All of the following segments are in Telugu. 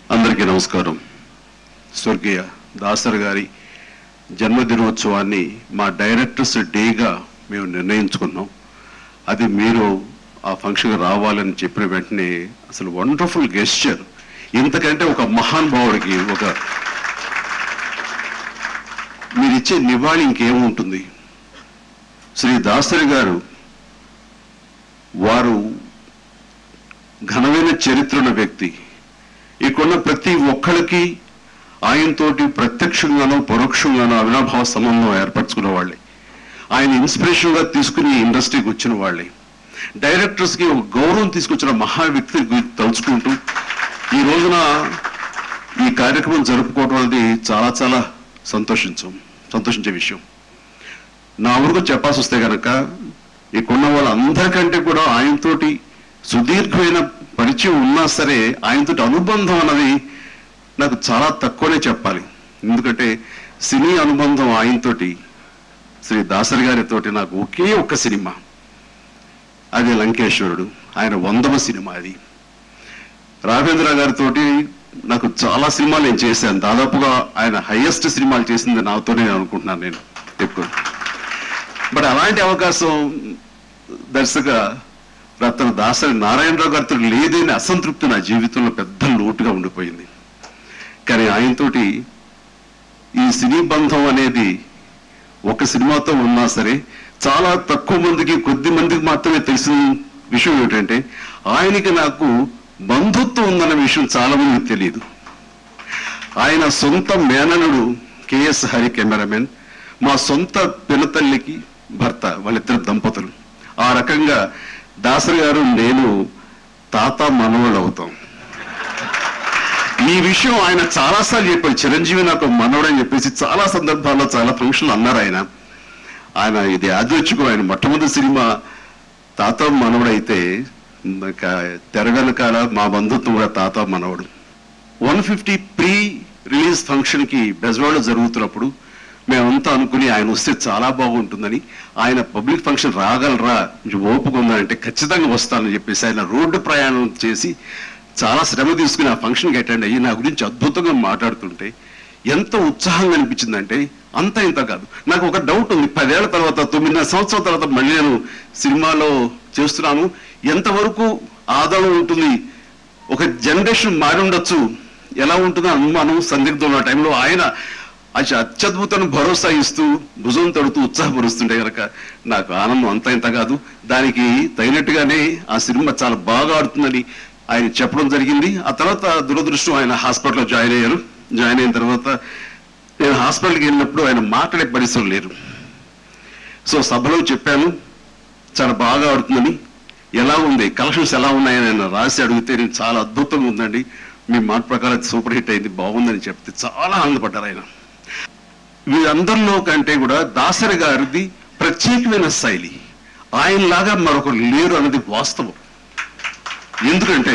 అందరికీ నమస్కారం స్వర్గీయ దాసర్ గారి జన్మదినోత్సవాన్ని మా డైరెక్టర్స్ డేగా మేము నిర్ణయించుకున్నాం అది మీరు ఆ ఫంక్షన్ రావాలని చెప్పిన వెంటనే అసలు వండర్ఫుల్ గెస్చర్ ఇంతకంటే ఒక మహానుభావుడికి ఒక మీరు ఇచ్చే నివాళి ఇంకేముంటుంది శ్రీ దాసరి గారు వారు ఘనమైన చరిత్ర ఉన్న వ్యక్తి ఇక్కడున్న ప్రతి ఒక్కరికి ఆయనతోటి ప్రత్యక్షంగానో పరోక్షంగానో అవినాభావ సంబంధం ఏర్పరచుకున్న వాళ్ళే ఆయన ఇన్స్పిరేషన్ గా తీసుకుని ఇండస్ట్రీకి వచ్చిన వాళ్ళే డైరెక్టర్స్ కి ఒక గౌరవం తీసుకొచ్చిన మహా వ్యక్తి గురించి తలుచుకుంటూ ఈ రోజున ఈ కార్యక్రమం జరుపుకోవడం అనేది చాలా చాలా సంతోషించాం సంతోషించే విషయం నా ఊరికి చెప్పాల్సి వస్తే గనక ఇక్కడున్న వాళ్ళందరికంటే కూడా ఆయనతోటి సుదీర్ఘమైన పరిచయం ఉన్నా సరే ఆయనతోటి అనుబంధం అన్నది నాకు చాలా తక్కువనే చెప్పాలి ఎందుకంటే సినీ అనుబంధం ఆయనతోటి శ్రీ దాసరి గారితోటి నాకు ఒకే ఒక్క సినిమా అది లంకేశ్వరుడు ఆయన వందవ సినిమా అది రాఘవేంద్ర గారితోటి నాకు చాలా సినిమాలు నేను చేశాను దాదాపుగా ఆయన హైయెస్ట్ సినిమాలు చేసింది నాతోనే అనుకుంటున్నాను నేను ఎక్కువ బట్ అలాంటి అవకాశం దర్శక రత్న దాసరి నారాయణరావు గారితో లేదని అసంతృప్తి నా జీవితంలో పెద్ద లోటుగా ఉండిపోయింది కానీ ఆయనతోటి ఈ సినీ బంధం అనేది ఒక సినిమాతో ఉన్నా సరే చాలా తక్కువ మందికి కొద్ది మందికి మాత్రమే తెలిసిన విషయం ఏమిటంటే ఆయనకి నాకు బంధుత్వం ఉందన్న విషయం చాలా మందికి తెలియదు ఆయన సొంత మేననుడు కెఎస్ హరి కెమెరామెన్ మా సొంత పినతల్లికి భర్త వాళ్ళిద్దరు దంపతులు ఆ రకంగా దాసరి గారు నేను తాత మనవళ్ళు అవుతాం ఈ విషయం ఆయన చాలాసార్లు చెప్పారు చిరంజీవి నాకు మనవడు అని చెప్పేసి చాలా సందర్భాల్లో చాలా ఫంక్షన్లు అన్నారు ఆయన ఆయన ఇది యాదృచ్ఛికం ఆయన మొట్టమొదటి సినిమా తాత మనవడైతే ఇంకా తెర వెనకాల మా బంధుత్వం కూడా తాత మనవడు one fifty pre release function కి బెజవాడలో జరుగుతున్నప్పుడు మేమంతా అనుకుని ఆయన వస్తే చాలా బాగుంటుందని ఆయన పబ్లిక్ ఫంక్షన్ రాగలరా కొంచెం ఓపిక ఉందంటే ఖచ్చితంగా వస్తానని చెప్పేసి ఆయన రోడ్డు ప్రయాణం చేసి చాలా శ్రమ తీసుకుని ఆ ఫంక్షన్కి అటెండ్ అయ్యి నా గురించి అద్భుతంగా మాట్లాడుతుంటే ఎంత ఉత్సాహంగా అనిపించిందంటే అంత ఇంత కాదు నాకు ఒక డౌట్ ఉంది పదేళ్ల తర్వాత తొమ్మిదిన్నర సంవత్సరాల తర్వాత మళ్ళీ నేను సినిమాలో చేస్తున్నాను ఎంతవరకు ఆదాయం ఉంటుంది ఒక జనరేషన్ మారి ఉండొచ్చు ఎలా ఉంటుందో అనుమానం సందిగ్ధం ఉన్న టైంలో ఆయన అతి అత్యద్భుతం భరోసా ఇస్తూ భుజం తడుతూ ఉత్సాహపరుస్తుంటే కనుక నాకు ఆనందం అంత ఇంత కాదు దానికి తగినట్టుగానే ఆ సినిమా చాలా బాగా ఆడుతుందని ఆయన చెప్పడం జరిగింది ఆ తర్వాత దురదృష్టం ఆయన హాస్పిటల్లో జాయిన్ అయ్యారు జాయిన్ అయిన తర్వాత నేను హాస్పిటల్కి వెళ్ళినప్పుడు ఆయన మాట్లాడే పరిస్థితులు లేరు సో సభలో చెప్పాను చాలా బాగా ఆడుతుందని ఎలా ఉంది కలెక్షన్స్ ఎలా ఉన్నాయని ఆయన రాసి అడిగితే నేను చాలా అద్భుతంగా ఉందండి మీ మాట ప్రకారం సూపర్ హిట్ అయింది బాగుందని చెప్తే చాలా ఆనందపడ్డారు ఆయన వీరందరిలో కంటే కూడా దాసరి గారిది ప్రత్యేకమైన శైలి ఆయనలాగా మరొకరు లేరు అన్నది వాస్తవం ఎందుకంటే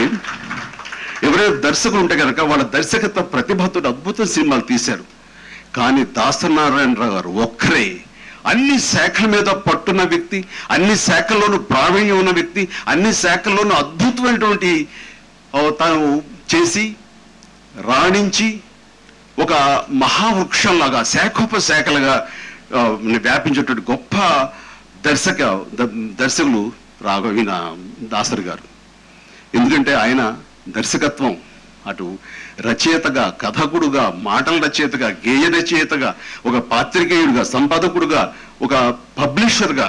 ఎవరైనా దర్శకులు ఉంటే కనుక వాళ్ళ దర్శకత్వ ప్రతిభతో అద్భుత సినిమాలు తీశారు కానీ దాసనారాయణరావు గారు ఒక్కరే అన్ని శాఖల మీద పట్టున్న వ్యక్తి అన్ని శాఖల్లోనూ ప్రావీణ్యం ఉన్న వ్యక్తి అన్ని శాఖల్లోనూ అద్భుతమైనటువంటి ఆ, తాను చేసి రాణించి ఒక మహావృక్షంలాగా శాఖోపశాఖలుగా ఆ, వ్యాపించేటువంటి గొప్ప దర్శక ద- దర్శకులు రాఘవీన దాసరి గారు ఎందుకంటే ఆయన దర్శకత్వం అటు రచయితగా కథకుడుగా మాటల రచయితగా గేయ రచయితగా ఒక పాత్రికేయుడుగా సంపాదకుడుగా ఒక పబ్లిషర్గా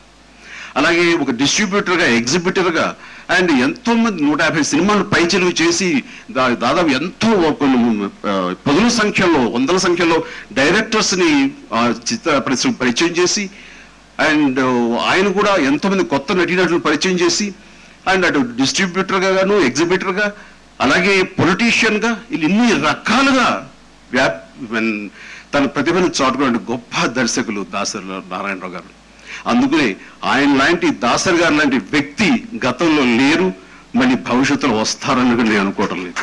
అలాగే ఒక డిస్ట్రిబ్యూటర్గా ఎగ్జిబిటర్గా అండ్ ఎంతో మంది నూట యాభై సినిమాలు పైచెలుగు చేసి దా- దాదాపు ఎంతో కొన్ని ఆ, పదుల సంఖ్యలో వందల సంఖ్యలో డైరెక్టర్స్ని ఆ, చిత్ర పరిశ్రమ పరిచయం చేసి అండ్ ఆయన కూడా ఎంతో మంది కొత్త నటీనటులను పరిచయం చేసి అండ్ అటు డిస్ట్రిబ్యూటర్గా గాను ఎగ్జిబిటర్గా అలాగే పొలిటీషియన్గా ఇలా ఇన్ని రకాలుగా వ్యాప్ when తన ప్రతిభను చాటుకున్న గొప్ప దర్శకులు దాసరి నారాయణరావు గారు అందుకనే ఆయన లాంటి దాసరి గారు లాంటి వ్యక్తి గతంలో లేరు మళ్ళీ భవిష్యత్తులో వస్తారని కూడా నేను అనుకోవడం లేదు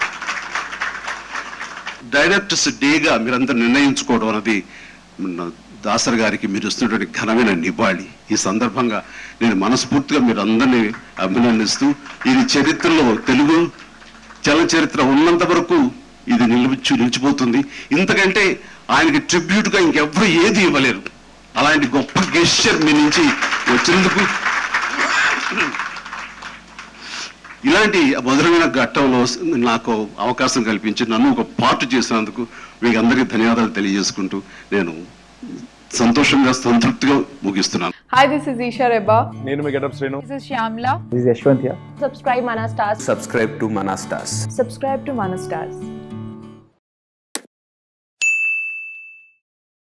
డైరెక్టర్స్ డేగా మీరందరూ నిర్ణయించుకోవడం అనేది మన దాసరి గారికి మీరు ఇస్తున్నటువంటి ఘనమైన నివాళి ఈ సందర్భంగా నేను మనస్ఫూర్తిగా మీరు అందరినీ అభినందిస్తూ ఇది చరిత్రలో తెలుగు చలచరిత్ర ఉన్నంత వరకు ఇది నిలిచి నిలిచిపోతుంది ఇంతకంటే ఆయనకి ట్రిబ్యూట్ గా ఇంకెవ్వరు ఏది ఇవ్వలేరు అలాంటి గొప్ప గెస్చర్ మీ నుంచి వచ్చినందుకు ఇలాంటి మధురమైన ఘట్టంలో నాకు అవకాశం కల్పించి నన్ను ఒక పార్ట్ చేసినందుకు మీకు అందరికీ ధన్యవాదాలు తెలియజేసుకుంటూ నేను సంతోషంగా సంతృప్తిగా ముగిస్తున్నాను Hi, this is Isha Reba. నేను మీ getup Srinu This is Shyamla. This is Yashwant here. subscribe Mana Stars. subscribe to Manastas. Subscribe to Mana Stars.